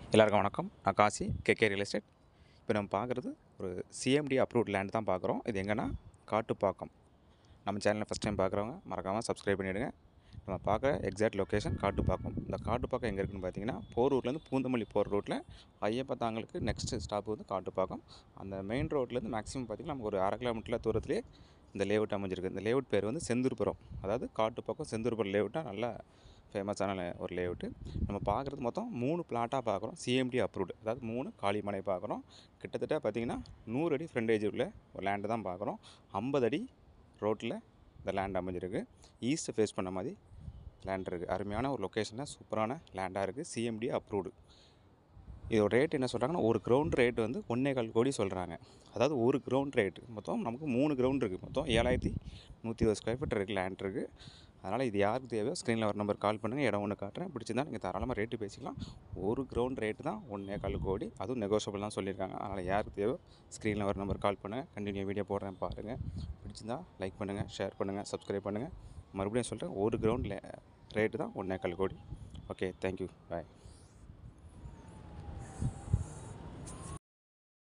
எல்லாருக்கும் வணக்கம் நான் காசி கேகே ரியல் எஸ்டேட் இப்போ நம்ம பார்க்குறது ஒரு சிஎம்டி அப்ரூவ்ட் லேண்ட் தான் பார்க்குறோம் இது எங்கன்னா காட்டுப்பாக்கம் நம்ம சேனலை ஃபஸ்ட் டைம் பார்க்குறவங்க மறக்காமல் சப்ஸ்கிரைப் பண்ணிவிடுங்க நம்ம பார்க்குற எக்ஸாக்ட் லொக்கேஷன் காட்டுப்பாக்கம் இந்த காட்டுப்பாக்கம் எங்கே இருக்குன்னு பார்த்தீங்கன்னா போரூர்லேருந்து பூந்தமல்லி போகிற ரூட்டில் ஐயப்பத்தாங்களுக்கு நெக்ஸ்ட் ஸ்டாப் வந்து காட்டுப்பாக்கம் அந்த மெயின் ரோட்லேருந்து மேக்ஸிமம் பார்த்திங்கன்னா நமக்கு ஒரு அரை கிலோமீட்டர் தூரத்துலேயே இந்த லேஅவுட் அமைஞ்சிருக்கு இந்த லேஅவுட் பேர் வந்து செந்தூர்புரம் அதாவது காட்டுப்பாக்கம் செந்தூர்புரம் லேஅவுட்டாக நல்லா ஃபேமஸான லே- ஒரு லேஅவுட்டு நம்ம பார்க்குறது மொத்தம் மூணு பிளாட்டாக பார்க்குறோம் சிஎம்டி அப்ரூவ்டு அதாவது மூணு காளிமனை பார்க்குறோம் கிட்டத்தட்ட பார்த்திங்கன்னா நூறு அடி ஃப்ரண்டேஜ் உள்ள ஒரு லேண்டு தான் பார்க்குறோம் ஐம்பது அடி ரோட்டில் இந்த லேண்ட் அமைஞ்சிருக்கு ஈஸ்ட் ஃபேஸ் பண்ண மாதிரி லேண்ட் இருக்குது அருமையான ஒரு லொக்கேஷனில் சூப்பரான லேண்டாக இருக்குது சிஎம்டி அப்ரூவ்டு இதோட ரேட் என்ன சொல்கிறாங்கன்னா ஒரு கிரவுண்ட் ரேட் வந்து ஒன்றே கால் கோடி சொல்கிறாங்க அதாவது ஒரு கிரவுண்ட் ரேட்டு மொத்தம் நமக்கு மூணு கிரவுண்ட் இருக்குது மொத்தம் ஏழாயிரத்தி நூற்றி இருபது ஸ்கொயர் ஃபீட் இருக்குது லேண்ட் இருக்குது அதனால் இது யாருக்கு தேவையோ ஸ்க்ரீனில் ஒரு நம்பர் கால் பண்ணுங்கள் இடம் ஒன்று காட்டுறேன் பிடிச்சிருந்தா நீங்கள் தாராளமாக ரேட்டு பேசிக்கலாம் ஒரு கிரவுண்ட் ரேட்டு தான் ஒன்றே கால் கோடி அதுவும் நெகோஷியபிள் தான் சொல்லியிருக்காங்க அதனால் யாருக்கு தேவையோ ஸ்க்ரீனில் ஒரு நம்பர் கால் பண்ணுங்கள் கண்டினியூ வீடியோ போடுறேன் பாருங்கள் பிடிச்சிருந்தா லைக் பண்ணுங்கள் ஷேர் பண்ணுங்கள் சப்ஸ்கிரைப் பண்ணுங்கள் மறுபடியும் சொல்கிறேன் ஒரு கிரவுண்ட் ரேட்டு தான் ஒன்றே கால் கோடி ஓகே தேங்க்யூ பாய்